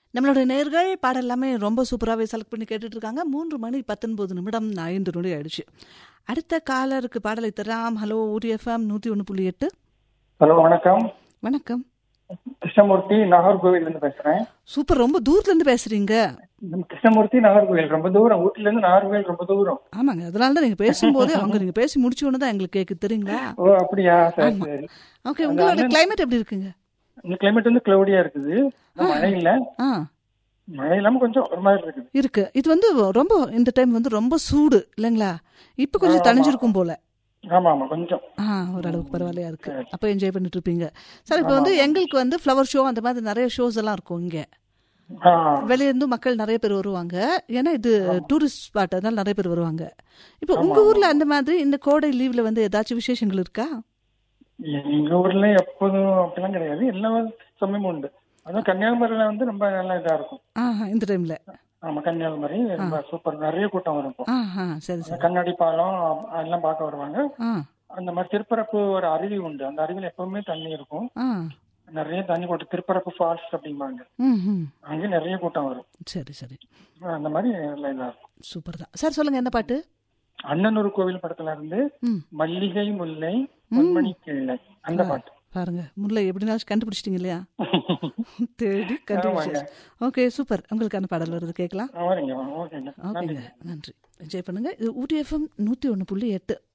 நம்மளோட நேர்கள் பாடல் எல்லாமே ரொம்ப சூப்பராகவே செலக்ட் பண்ணி கேட்டுட்டு இருக்காங்க மூன்று மணி பத்தொன்பது நிமிடம் ஐந்து நொடி ஆயிடுச்சு அடுத்த காலருக்கு பாடலை தராம் ஹலோ ஊரி எஃப்எம் நூற்றி ஒன்று புள்ளி எட்டு ஹலோ வணக்கம் வணக்கம் கிருஷ்ணமூர்த்தி நாகர்கோவில் இருந்து பேசுறேன் சூப்பர் ரொம்ப தூரத்துல இருந்து பேசுறீங்க நம்ம கிருஷ்ணமூர்த்தி நாகர்கோவில் ரொம்ப தூரம் ஊட்டில இருந்து நாகர்கோவில் ரொம்ப தூரம் ஆமாங்க அதனால தான் நீங்கள் பேசும்போது அவங்க நீங்கள் பேசி முடிச்ச உடனே தான் எங்களுக்கு கேட்கு தெரியுங்களா ஓ அப்படியா சரி சரி ஓகே உங்களோட கிளைமேட் எப்படி இருக்குங்க இந்த கிளைமேட் வந்து கிளவுடியா இருக்குது மழை இல்ல ஆ மழை இல்லாம கொஞ்சம் ஒரு மாதிரி இருக்குது இருக்கு இது வந்து ரொம்ப இந்த டைம் வந்து ரொம்ப சூடு இல்லைங்களா இப்போ கொஞ்சம் தணிஞ்சிருக்கும் போல ஆமா ஆமா கொஞ்சம் ஆ ஓரளவுக்கு பரவாயில்லையா இருக்கு அப்போ என்ஜாய் பண்ணிட்டு இருப்பீங்க சார் இப்போ வந்து எங்களுக்கு வந்து ஃப்ளவர் ஷோ அந்த மாதிரி நிறைய ஷோஸ் எல்லாம் இருக்கும் இங்கே ஆ, வெளியிருந்து மக்கள் நிறைய பேர் வருவாங்க ஏன்னா இது டூரிஸ்ட் ஸ்பாட் அதனால நிறைய பேர் வருவாங்க இப்போ உங்க ஊர்ல அந்த மாதிரி இந்த கோடை லீவ்ல வந்து ஏதாச்சும் விசேஷங்கள் இருக்கா எங்க ஊர்ல எப்போதும் அப்படிலாம் கிடையாது எல்லா சமயமும் உண்டு அதுவும் கன்னியாகுமரியில வந்து ரொம்ப நல்லா இதா இருக்கும் ஆஹா இந்த டைம்ல ஆமா கன்னியாகுமரி ரொம்ப சூப்பர் நிறைய கூட்டம் வரும் இப்போ. ஆஹா சரி சரி கண்ணாடி பாலம் எல்லாம் பார்க்க வருவாங்க ஆ அந்த மாதிரி திருப்பரப்பு ஒரு அருவி உண்டு அந்த அருவியில எப்பவுமே தண்ணி இருக்கும் ஆ நிறைய தண்ணி கூட்டம் திருப்பரப்பு ஃபால்ஸ் அப்படிம்பாங்க ம் ம் அங்கே நிறைய கூட்டம் வரும் சரி சரி அந்த மாதிரி நல்லா இதா இருக்கும் சூப்பர் தான் சார் சொல்லுங்க என்ன பாட்டு அண்ணனூர் கோவில் படத்துல இருந்து ம் மல்லிகை முல்லை பொன்மணி கிள்ளை அந்த பாட்டு பாருங்க முல்லை எப்படினாலும் கண்டுபிடிச்சிட்டீங்க இல்லையா தேடி கண்டுபிடிச்சாச்சு ஓகே சூப்பர் உங்களுக்கான பாடல் வருது கேட்கலாம் வரீங்க ஓகேங்க ஓகேங்க நன்றி என்ஜாய் பண்ணுங்க இது ஊட்டி எஃப்எம் நூற்றி ஒன்று புள்ளி எட்டு